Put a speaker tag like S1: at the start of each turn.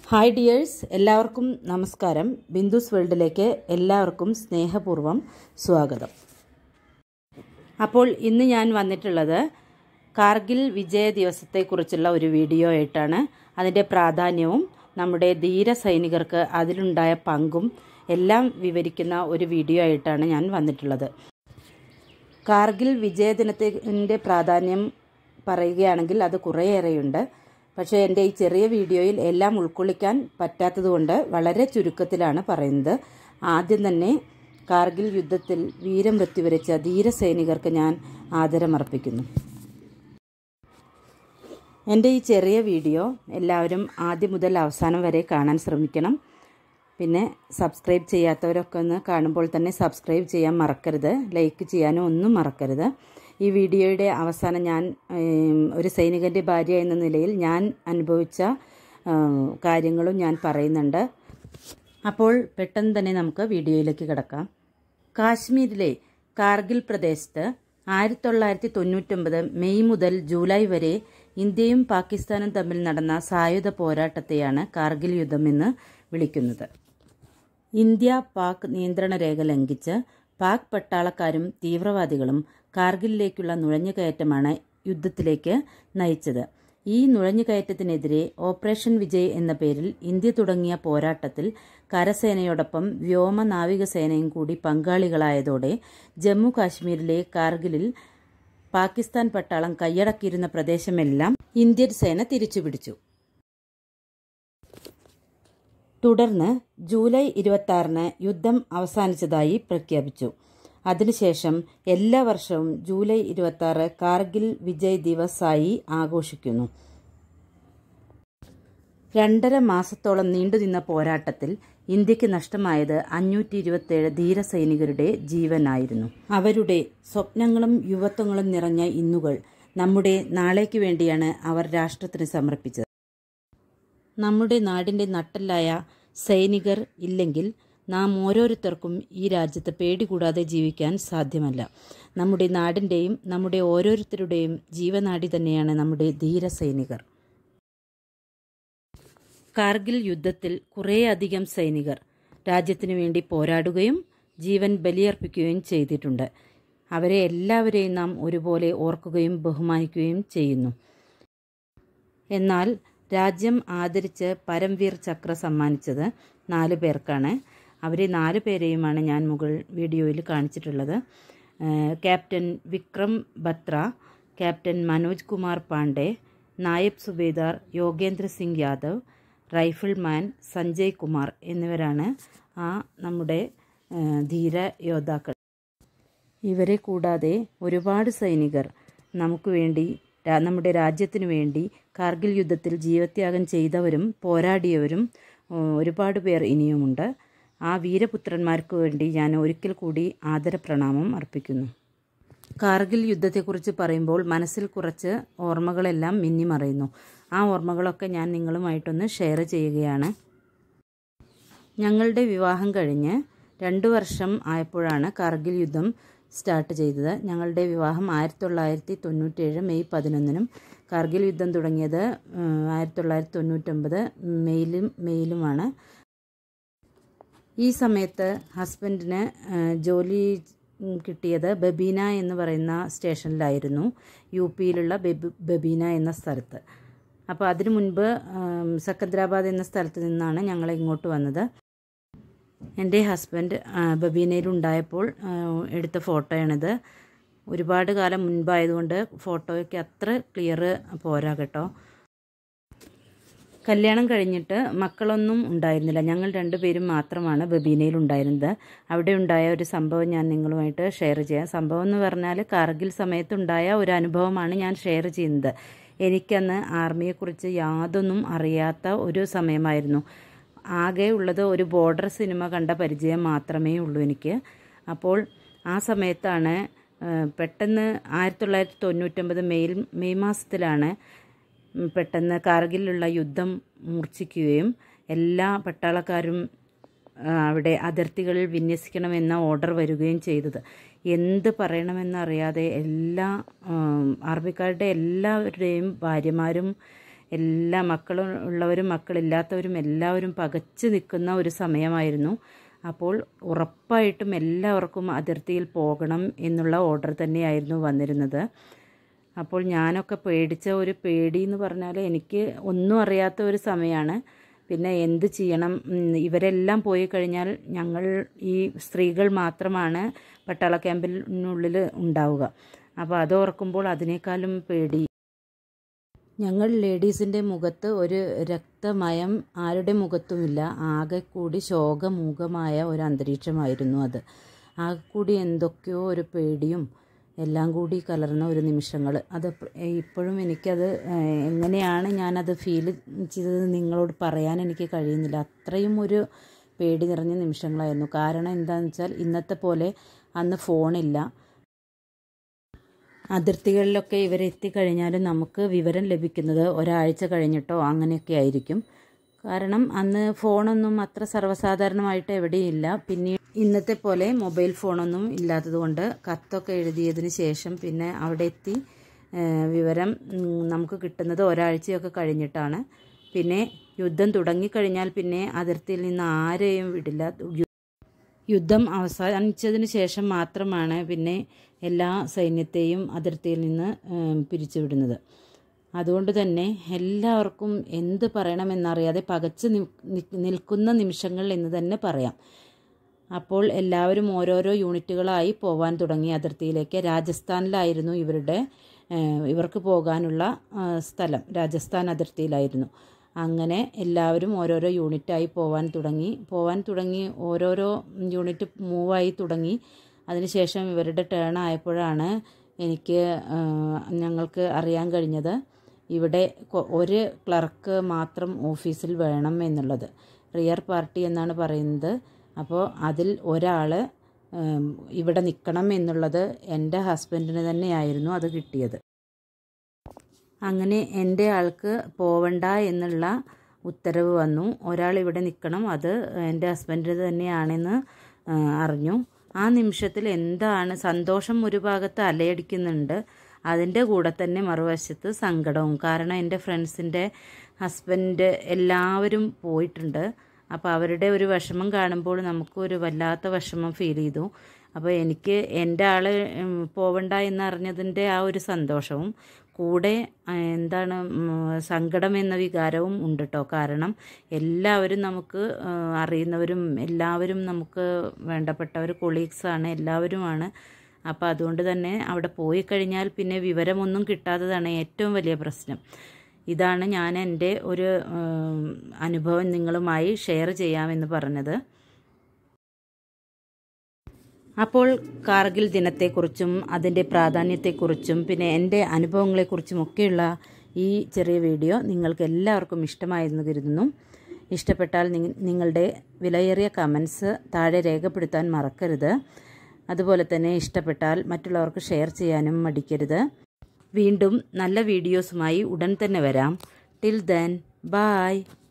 S1: hi dears എല്ലാവർക്കും നമസ്കാരം ബിന്ദുസ് വേൾഡിലേക്ക് എല്ലാവർക്കും സ്നേഹപൂർവ്വം സ്വാഗതം അപ്പോൾ ഇന്ന് ഞാൻ വന്നിട്ടുള്ളത് കാർഗിൽ വിജയ ദിവസത്തെക്കുറിച്ചുള്ള ഒരു വീഡിയോ ആയിട്ടാണ് അതിൻ്റെ പ്രാധാന്യവും നമ്മുടെ ധീര സൈനികർക്ക് അതിലുണ്ടായ പങ്കും എല്ലാം വിവരിക്കുന്ന ഒരു വീഡിയോ ആയിട്ടാണ് ഞാൻ വന്നിട്ടുള്ളത് കാർഗിൽ വിജയദിനത്തിൻ്റെ പ്രാധാന്യം പറയുകയാണെങ്കിൽ അത് കുറേയേറെയുണ്ട് പക്ഷേ എൻ്റെ ഈ ചെറിയ വീഡിയോയിൽ എല്ലാം ഉൾക്കൊള്ളിക്കാൻ പറ്റാത്തതുകൊണ്ട് വളരെ ചുരുക്കത്തിലാണ് പറയുന്നത് ആദ്യം തന്നെ കാർഗിൽ യുദ്ധത്തിൽ വീരമൃത്യു വരിച്ച ധീരസൈനികർക്ക് ഞാൻ ആദരമർപ്പിക്കുന്നു എൻ്റെ ഈ ചെറിയ വീഡിയോ എല്ലാവരും ആദ്യം മുതൽ അവസാനം വരെ കാണാൻ ശ്രമിക്കണം പിന്നെ സബ്സ്ക്രൈബ് ചെയ്യാത്തവരൊക്കെ ഒന്ന് കാണുമ്പോൾ തന്നെ സബ്സ്ക്രൈബ് ചെയ്യാൻ മറക്കരുത് ലൈക്ക് ചെയ്യാനും ഒന്നും മറക്കരുത് ഈ വീഡിയോയുടെ അവസാനം ഞാൻ ഒരു സൈനികൻ്റെ ഭാര്യ എന്ന നിലയിൽ ഞാൻ അനുഭവിച്ച കാര്യങ്ങളും ഞാൻ പറയുന്നുണ്ട് അപ്പോൾ പെട്ടെന്ന് തന്നെ നമുക്ക് വീഡിയോയിലേക്ക് കിടക്കാം കാശ്മീരിലെ കാർഗിൽ പ്രദേശത്ത് ആയിരത്തി തൊള്ളായിരത്തി തൊണ്ണൂറ്റൊമ്പത് മെയ് മുതൽ ജൂലൈ വരെ ഇന്ത്യയും പാകിസ്ഥാനും തമ്മിൽ നടന്ന സായുധ പോരാട്ടത്തെയാണ് കാർഗിൽ യുദ്ധം എന്ന് വിളിക്കുന്നത് ഇന്ത്യ പാക് നിയന്ത്രണ രേഖ ലംഘിച്ച് പാക് പട്ടാളക്കാരും തീവ്രവാദികളും കാർഗിലിലേക്കുള്ള നുഴഞ്ഞുകയറ്റമാണ് യുദ്ധത്തിലേക്ക് നയിച്ചത് ഈ നുഴഞ്ഞുകയറ്റത്തിനെതിരെ ഓപ്പറേഷൻ വിജയ് എന്ന പേരിൽ ഇന്ത്യ തുടങ്ങിയ പോരാട്ടത്തിൽ കരസേനയോടൊപ്പം വ്യോമ നാവികസേനയും കൂടി പങ്കാളികളായതോടെ ജമ്മു കാശ്മീരിലെ കാർഗിലിൽ പാകിസ്ഥാൻ പട്ടാളം കൈയടക്കിയിരുന്ന പ്രദേശമെല്ലാം ഇന്ത്യൻ സേന തിരിച്ചുപിടിച്ചു തുടർന്ന് ജൂലൈ ഇരുപത്തി ആറിന് യുദ്ധം അവസാനിച്ചതായി പ്രഖ്യാപിച്ചു അതിനുശേഷം എല്ലാ വർഷവും ജൂലൈ ഇരുപത്തി ആറ് കാർഗിൽ വിജയ് ദിവസായി ആഘോഷിക്കുന്നു രണ്ടര മാസത്തോളം നീണ്ടുനിന്ന പോരാട്ടത്തിൽ ഇന്ത്യക്ക് നഷ്ടമായത് അഞ്ഞൂറ്റി ഇരുപത്തേഴ് ധീരസൈനികരുടെ ജീവനായിരുന്നു അവരുടെ സ്വപ്നങ്ങളും യുവത്വങ്ങളും നിറഞ്ഞ ഇന്നുകൾ നമ്മുടെ നാളേക്ക് വേണ്ടിയാണ് അവർ രാഷ്ട്രത്തിന് സമർപ്പിച്ചത് നമ്മുടെ നാടിൻ്റെ നട്ടല്ലായ സൈനികർ ഇല്ലെങ്കിൽ നാം ഓരോരുത്തർക്കും ഈ രാജ്യത്ത് പേടി കൂടാതെ ജീവിക്കാൻ സാധ്യമല്ല നമ്മുടെ നാടിൻ്റെയും നമ്മുടെ ഓരോരുത്തരുടെയും ജീവനാടി തന്നെയാണ് നമ്മുടെ ധീര സൈനികർ കാർഗിൽ യുദ്ധത്തിൽ കുറേയധികം സൈനികർ രാജ്യത്തിനു വേണ്ടി പോരാടുകയും ജീവൻ ബലിയർപ്പിക്കുകയും ചെയ്തിട്ടുണ്ട് അവരെ എല്ലാവരെയും നാം ഒരുപോലെ ഓർക്കുകയും ബഹുമാനിക്കുകയും ചെയ്യുന്നു എന്നാൽ രാജ്യം ആദരിച്ച് പരംവീർ ചക്ര സമ്മാനിച്ചത് നാല് പേർക്കാണ് അവരെ നാല് പേരെയുമാണ് ഞാൻ മുകൾ വീഡിയോയിൽ കാണിച്ചിട്ടുള്ളത് captain Vikram Batra captain Manoj Kumar Pandey Naib Subedar Yogendra Singh Yadav rifleman Sanjay Kumar എന്നിവരാണ് ആ നമ്മുടെ ധീര യോദ്ധാക്കൾ ഇവരെ കൂടാതെ ഒരുപാട് സൈനികർ നമുക്ക് വേണ്ടി നമ്മുടെ രാജ്യത്തിനു വേണ്ടി കാർഗിൽ യുദ്ധത്തിൽ ജീവത്യാഗം ചെയ്തവരും പോരാടിയവരും ഒരുപാട് പേർ ഇനിയുമുണ്ട് ആ വീരപുത്രന്മാർക്ക് വേണ്ടി ഞാൻ ഒരിക്കൽ കൂടി ആദരപ്രണാമം അർപ്പിക്കുന്നു കാർഗിൽ യുദ്ധത്തെക്കുറിച്ച് പറയുമ്പോൾ മനസ്സിൽ കുറച്ച് ഓർമ്മകളെല്ലാം മിന്നിമറയുന്നു ആ ഓർമ്മകളൊക്കെ ഞാൻ നിങ്ങളുമായിട്ടൊന്ന് ഷെയർ ചെയ്യുകയാണ് ഞങ്ങളുടെ വിവാഹം കഴിഞ്ഞ് രണ്ട് വർഷം ആയപ്പോഴാണ് കാർഗിൽ യുദ്ധം സ്റ്റാർട്ട് ചെയ്തത് ഞങ്ങളുടെ വിവാഹം ആയിരത്തി തൊള്ളായിരത്തി തൊണ്ണൂറ്റേഴ് മെയ് പതിനൊന്നിനും കാർഗിൽ യുദ്ധം തുടങ്ങിയത് ആയിരത്തി തൊള്ളായിരത്തി തൊണ്ണൂറ്റൊമ്പത് മെയിലും മെയിലുമാണ് ഈ സമയത്ത് ഹസ്ബൻഡിന് ജോലി കിട്ടിയത് ബബീന എന്ന് പറയുന്ന സ്റ്റേഷനിലായിരുന്നു യു പിയിലുള്ള ബബീന എന്ന സ്ഥലത്ത് അപ്പോൾ അതിനു മുൻപ് സെക്കന്ദ്രാബാദ് എന്ന സ്ഥലത്ത് നിന്നാണ് ഞങ്ങൾ ഇങ്ങോട്ട് വന്നത് എൻ്റെ ഹസ്ബൻഡ് ബബീനയിലുണ്ടായപ്പോൾ എടുത്ത ഫോട്ടോയാണിത് ഒരുപാട് കാലം മുൻപായതുകൊണ്ട് ഫോട്ടോയ്ക്ക് അത്ര ക്ലിയർ പോരാ കേട്ടോ കല്യാണം കഴിഞ്ഞിട്ട് മക്കളൊന്നും ഉണ്ടായിരുന്നില്ല ഞങ്ങൾ രണ്ടുപേരും മാത്രമാണ് ബബീനയിൽ ഉണ്ടായിരുന്നത് അവിടെ ഉണ്ടായ ഒരു സംഭവം ഞാൻ നിങ്ങളുമായിട്ട് ഷെയർ ചെയ്യാം സംഭവം എന്ന് പറഞ്ഞാൽ കാർഗിൽ സമയത്തുണ്ടായ ഒരു അനുഭവമാണ് ഞാൻ ഷെയർ ചെയ്യുന്നത് എനിക്കന്ന് ആർമിയെക്കുറിച്ച് യാതൊന്നും അറിയാത്ത ഒരു സമയമായിരുന്നു ആകെ ഉള്ളത് ഒരു ബോർഡർ സിനിമ കണ്ട പരിചയം മാത്രമേ ഉള്ളൂ എനിക്ക് അപ്പോൾ ആ സമയത്താണ് പെട്ടെന്ന് ആയിരത്തി തൊള്ളായിരത്തി തൊണ്ണൂറ്റൊമ്പത് മെയ് മെയ് മാസത്തിലാണ് പെട്ടെന്ന് കാർഗിലുള്ള യുദ്ധം മൂർച്ഛിക്കുകയും എല്ലാ പട്ടാളക്കാരും അവിടെ അതിർത്തികളിൽ വിന്യസിക്കണമെന്ന ഓർഡർ വരികയും ചെയ്തത് എന്ത് പറയണമെന്നറിയാതെ എല്ലാ ആർമിക്കാരുടെ എല്ലാവരുടെയും ഭാര്യമാരും എല്ലാ മക്കളും ഉള്ളവരും മക്കളില്ലാത്തവരും എല്ലാവരും പകച്ചു നിൽക്കുന്ന ഒരു സമയമായിരുന്നു അപ്പോൾ ഉറപ്പായിട്ടും എല്ലാവർക്കും അതിർത്തിയിൽ പോകണം എന്നുള്ള ഓർഡർ തന്നെയായിരുന്നു വന്നിരുന്നത് അപ്പോൾ ഞാനൊക്കെ പേടിച്ച ഒരു പേടി എന്ന് പറഞ്ഞാൽ എനിക്ക് ഒന്നും അറിയാത്ത ഒരു സമയമാണ് പിന്നെ എന്ത് ചെയ്യണം ഉം, ഇവരെല്ലാം പോയി കഴിഞ്ഞാൽ ഞങ്ങൾ ഈ സ്ത്രീകൾ മാത്രമാണ് പട്ടാള ക്യാമ്പിനുള്ളിൽ ഉണ്ടാവുക അപ്പോൾ അത് ഓർക്കുമ്പോൾ അതിനേക്കാളും പേടി ഞങ്ങൾ ലേഡീസിൻ്റെ മുഖത്ത് ഒരു രക്തമയം ആരുടെ മുഖത്തുമില്ല ആകെ കൂടി ശോകമൂകമായ ഒരു അന്തരീക്ഷമായിരുന്നു അത് ആകെ കൂടി എന്തൊക്കെയോ ഒരു പേടിയും എല്ലാം കൂടി കലർന്ന ഒരു നിമിഷങ്ങൾ അത് ഇപ്പോഴും എനിക്കത് ഏഹ്, എങ്ങനെയാണ് ഞാനത് ഫീൽ ചെയ്തത് നിങ്ങളോട് പറയാൻ എനിക്ക് കഴിയുന്നില്ല അത്രയും ഒരു പേടി നിറഞ്ഞ നിമിഷങ്ങളായിരുന്നു കാരണം എന്താണെന്ന് വെച്ചാൽ ഇന്നത്തെ പോലെ അന്ന് ഫോണില്ല അതിർത്തികളിലൊക്കെ ഇവരെത്തിക്കഴിഞ്ഞാലും നമുക്ക് വിവരം ലഭിക്കുന്നത് ഒരാഴ്ച കഴിഞ്ഞിട്ടോ അങ്ങനെയൊക്കെ ആയിരിക്കും കാരണം അന്ന് ഫോണൊന്നും അത്ര സർവ്വസാധാരണമായിട്ട് എവിടെയില്ല പിന്നെ ഇന്നത്തെ പോലെ മൊബൈൽ ഫോണൊന്നും ഇല്ലാത്തതുകൊണ്ട് കത്തൊക്കെ എഴുതിയതിന് ശേഷം പിന്നെ അവിടെ എത്തി ഏഹ്, വിവരം ഉം, നമുക്ക് കിട്ടുന്നത് ഒരാഴ്ചയൊക്കെ കഴിഞ്ഞിട്ടാണ് പിന്നെ യുദ്ധം തുടങ്ങിക്കഴിഞ്ഞാൽ പിന്നെ അതിർത്തിയിൽ നിന്ന് ആരെയും വിടില്ല യു- യുദ്ധം അവസാനിച്ചതിന് ശേഷം മാത്രമാണ് പിന്നെ എല്ലാ സൈന്യത്തെയും അതിർത്തിയിൽ നിന്ന് ഏം, പിരിച്ചുവിടുന്നത് അതുകൊണ്ട് തന്നെ എല്ലാവർക്കും എന്ത് പറയണമെന്നറിയാതെ പകച്ച് നി- നി- നിൽക്കുന്ന നിമിഷങ്ങൾ എന്ന് തന്നെ പറയാം അപ്പോൾ എല്ലാവരും ഓരോരോ യൂണിറ്റുകളായി പോവാൻ തുടങ്ങി അതിർത്തിയിലേക്ക് രാജസ്ഥാനിലായിരുന്നു ഇവരുടെ ഏഹ്, ഇവർക്ക് പോകാനുള്ള ആ, സ്ഥലം രാജസ്ഥാൻ അതിർത്തിയിലായിരുന്നു അങ്ങനെ എല്ലാവരും ഓരോരോ യൂണിറ്റായി പോവാൻ തുടങ്ങി പോവാൻ തുടങ്ങി ഓരോരോ യൂണിറ്റ് മൂവായി തുടങ്ങി അതിനുശേഷം ഇവരുടെ ടേൺ ആയപ്പോഴാണ് എനിക്ക് ആ, ഞങ്ങൾക്ക് അറിയാൻ കഴിഞ്ഞത് ഇവിടെ കൊ- ഒരു ക്ലർക്ക് മാത്രം ഓഫീസിൽ വേണം എന്നുള്ളത് റിയർ പാർട്ടി എന്നാണ് പറയുന്നത് അപ്പോൾ അതിൽ ഒരാൾ ഇവിടെ നിൽക്കണം എന്നുള്ളത് എൻ്റെ ഹസ്ബൻഡിന് തന്നെയായിരുന്നു അത് കിട്ടിയത് അങ്ങനെ എൻ്റെ ആൾക്ക് പോവണ്ട എന്നുള്ള ഉത്തരവ് വന്നു ഒരാൾ ഇവിടെ നിൽക്കണം അത് എൻ്റെ ഹസ്ബൻഡ് തന്നെയാണെന്ന് ആ, അറിഞ്ഞു ആ നിമിഷത്തിൽ എന്താണ് സന്തോഷം ഒരു ഭാഗത്ത് അലയടിക്കുന്നുണ്ട് അതിൻ്റെ കൂടെ തന്നെ മറുവശത്ത് സങ്കടവും കാരണം എൻ്റെ ഫ്രണ്ട്സിൻ്റെ ഹസ്ബൻഡ് എല്ലാവരും പോയിട്ടുണ്ട് അപ്പോൾ അവരുടെ ഒരു വിഷമം കാണുമ്പോൾ നമുക്ക് ഒരു വല്ലാത്ത വിഷമം ഫീൽ ചെയ്തു അപ്പോൾ എനിക്ക് എൻ്റെ ആൾ പോവണ്ട എന്നറിഞ്ഞതിൻ്റെ ആ ഒരു സന്തോഷവും കൂടെ ആ, എന്താണ് ഉം, സങ്കടം എന്ന വികാരവും ഉണ്ട് കേട്ടോ കാരണം എല്ലാവരും നമുക്ക് ആ, അറിയുന്നവരും എല്ലാവരും നമുക്ക് വേണ്ടപ്പെട്ടവർ കൊളീഗ്സാണ് എല്ലാവരുമാണ് അപ്പോൾ അതുകൊണ്ട് തന്നെ അവിടെ പോയി കഴിഞ്ഞാൽ പിന്നെ വിവരമൊന്നും കിട്ടാത്തതാണ് ഏറ്റവും വലിയ പ്രശ്നം ഇതാണ് ഞാൻ എൻ്റെ ഒരു ഉം, അനുഭവം നിങ്ങളുമായി ഷെയർ ചെയ്യാമെന്ന് പറഞ്ഞത് അപ്പോൾ കാർഗിൽ ദിനത്തെക്കുറിച്ചും അതിൻ്റെ പ്രാധാന്യത്തെക്കുറിച്ചും പിന്നെ എൻ്റെ അനുഭവങ്ങളെക്കുറിച്ചും ഒക്കെയുള്ള ഈ ചെറിയ വീഡിയോ നിങ്ങൾക്ക് എല്ലാവർക്കും ഇഷ്ടമായെന്ന് കരുതുന്നു ഇഷ്ടപ്പെട്ടാൽ നിങ്ങ- നിങ്ങളുടെ വിലയേറിയ കമൻസ് താഴെ രേഖപ്പെടുത്താൻ മറക്കരുത് അതുപോലെ തന്നെ ഇഷ്ടപ്പെട്ടാൽ മറ്റുള്ളവർക്ക് ഷെയർ ചെയ്യാനും മടിക്കരുത് വീണ്ടും നല്ല വീഡിയോസുമായി ഉടൻ തന്നെ വരാം ടിൽ ദെൻ ബായ്